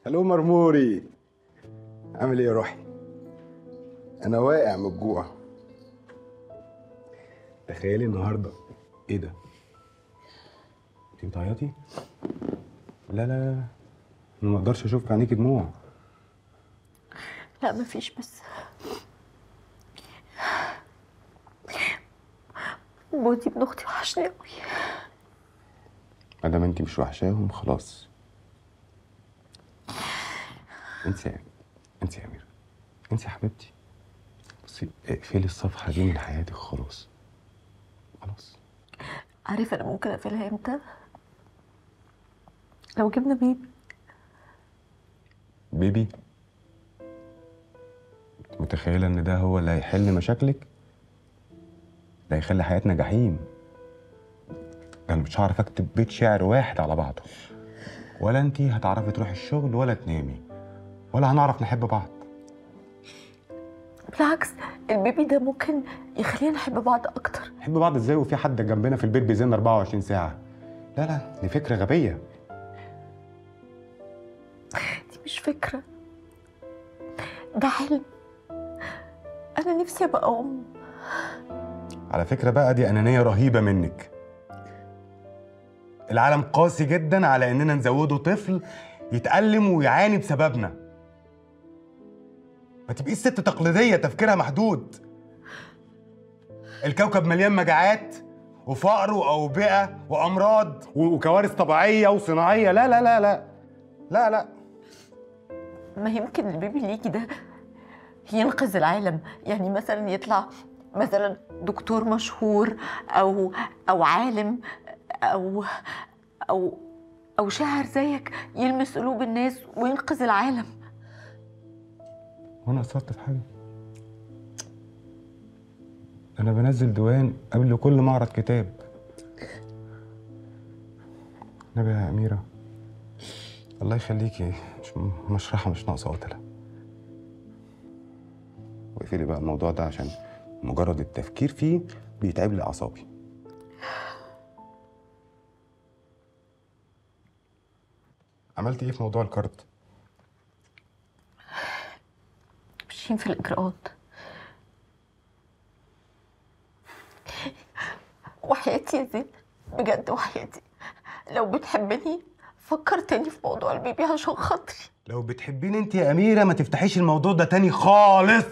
هلو مرموري عامل ايه يا روحي انا واقع من الجوع تخيلي النهارده ايه ده انت بتعيطي لا لا لا انا ما اقدرش اشوف في عينيكي دموع لا مفيش بس بودي ابن اختي وحشني قوي ما دام انت مش وحشاهم خلاص انت يا انت يا اميره انت يا حبيبتي بصي اقفلي الصفحه دي من حياتك خلاص خلاص عارف انا ممكن اقفلها امتى لو جبنا بيبي بيبي متخيله ان ده هو اللي هيحل مشاكلك ده هيخلي حياتنا جحيم ده انا مش هعرف اكتب بيت شعر واحد على بعضه ولا انتي هتعرفي تروحي الشغل ولا تنامي ولا هنعرف نحب بعض بالعكس البيبي ده ممكن يخلينا نحب بعض اكتر نحب بعض ازاي وفي حد جنبنا في البيت بيزن 24 ساعه لا لا دي فكره غبيه دي مش فكرة ده حلم انا نفسي ابقى ام على فكرة بقى دي أنانية رهيبة منك العالم قاسي جدا على إننا نزوده طفل يتألم ويعاني بسببنا ما تبقيش ست تقليدية تفكيرها محدود الكوكب مليان مجاعات وفقر وأوبئة وأمراض و- وكوارث طبيعية وصناعية لا لا لا لا لا لا ما يمكن البيبي اللي يجي ده ينقذ العالم يعني مثلا يطلع مثلا دكتور مشهور او او عالم او او او شاعر زيك يلمس قلوب الناس وينقذ العالم وأنا قصرت في حاجة أنا بنزل ديوان قبل كل معرض كتاب نبي يا أميرة الله يخليكي مش مشرحة مش ناقصة قتلة واقفلي بقى الموضوع ده عشان مجرد التفكير فيه بيتعب لي أعصابي عملتي إيه في موضوع الكارت؟ ماشيين في الاجراءات وحياتي يا زين بجد وحياتي لو بتحبني فكر تاني في موضوع البيبي عشان خاطري لو بتحبيني انت يا أميرة ما تفتحيش الموضوع ده تاني خالص